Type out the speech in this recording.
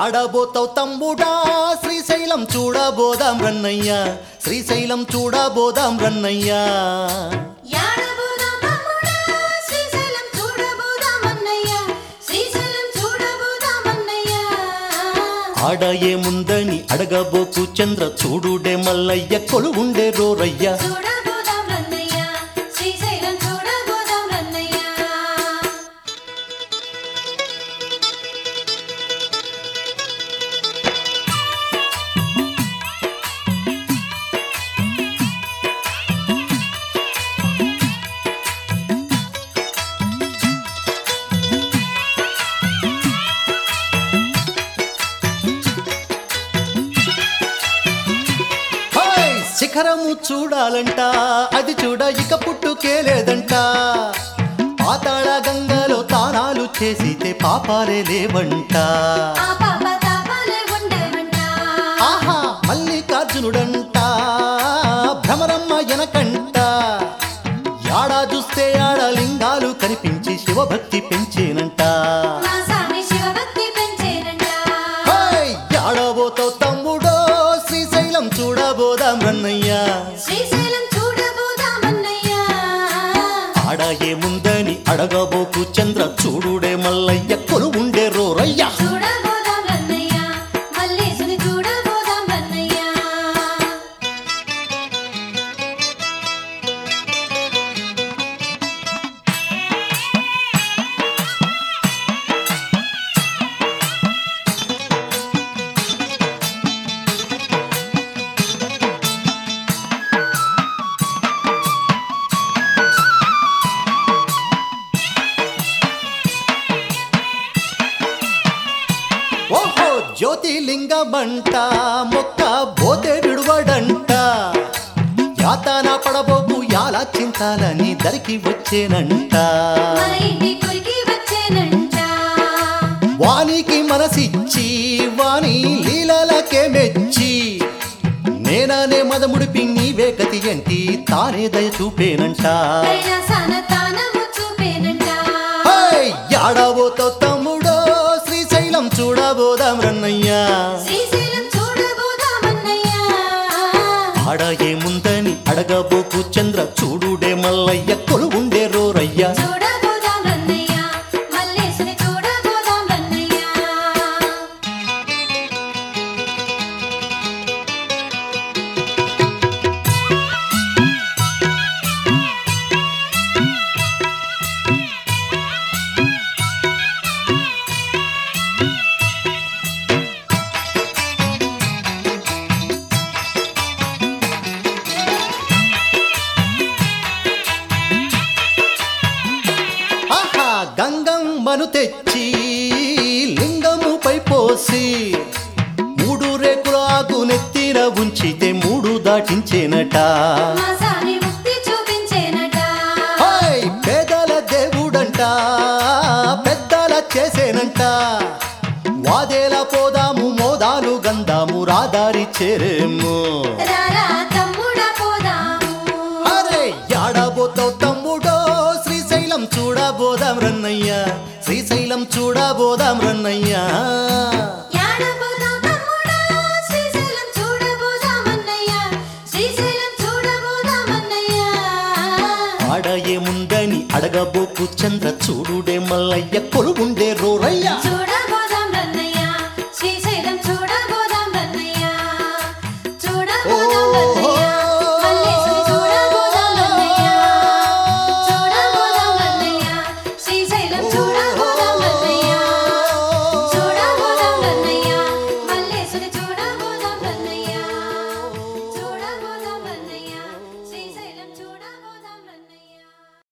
యాడబోతావు తమ్ముడా శ్రీశైలం చూడబోదాం రన్నయ్యా శ్రీశైలం చూడబోదాం రన్నయ్యా యాడబోదాం తమ్ముడా శ్రీశైలం చూడబోదామన్నయ్య శ్రీశైలం చూడబోదామన్నయ్య ఆడ ఏముందని అడగబోకు చంద్ర చూడుడే మల్లయ్య కొలువుండే రోరయ్య చూడబోదాం రన్నయ్య శ్రీశైలం చూడబోదాం రన్నయ్య హాయ్! శిఖరము చూడాలంట అది చూడ ఇక పుట్టుకే లేదంట పాతాళ గంగలో తానాలు చేసితే పాపాలే లేవంట ఆ పాప తాపాలే ఉండేవంట ఆహా మల్లికార్జునుడంట భ్రమరమ్మ ఎనకంట యాడా చూస్తే ఆడ లింగాలు కనిపించి శివభక్తి పెంచేనంట మా స్వామి శివభక్తి పెంచేనంట హాయ్! యాడబోతో తమ్ముడో శ్రీశైలం చూడబోదాం రన్నయ్యా శ్రీశైలం చూడబోదామన్నయ్య ఆడ ఏముందని అడగబోకు చంద్ర చూడుడే మల్లయ్య కొలువుండే రోరయ్య చూడబోదాం రన్నయ్య మల్లేశుని చూడబోదాం రన్నయ్య ఓహో జ్యోతిలింగమంట మొక్క బోతే విడువడంట యాతన పడబోకు యాలా చింతాలని దరికి వచ్చేనంట మా ఇంటి కొరికి వచ్చేనంట వానికి మనసిచ్చి వాని లీలలకే మెచ్చి నేననే మదముడిపి నీవే గతి ఎంటి తానే దయ చూపేనంట కైలాసాన తానము చూపేనంట హేయ్! యాడబోతో తమ్ముడో శ్రీశైలం చూడబోదాం రన్నయ్యా శ్రీశైలం చూడబోదామన్నయ్య ఆడ ఏముందని అడగబోకు చంద్ర చూడుడే మల్లయ్య కొలువుండే రోరయ్య చూడబోదాం రన్నయ్య మల్లేశుని చూడబోదాం రన్నయ్య ఆహా గంగమ్మను తెచ్చి లింగముపై పోసి మూడు రేకుల ఆకు నెత్తిన ఉంచితే మూడు దాటించేనట మా స్వామి ముక్తి చూపించేనట హాయ్ పేదల దేవుడంట పెద్దల చేసేనంట వాదేల పోదాము మోదాలు గంధాము రాదారి చేరేము రారా తమ్ముడా పోదాము అరే యాడబోతావు తమ్ముడో శ్రీశైలం చూడబోదాం రన్నయ్యా శ్రీశైలం చూడబోదాం రన్నయ్యా యాడబోదాం తమ్ముడా శ్రీశైలం చూడబోదామన్నయ్య శ్రీశైలం చూడబోదామన్నయ్య ఆడ ఏముందని అడగబోకు చంద్ర చూడుడే మల్లయ్య కొలుగుండే రోరయ్య చూడబోదాం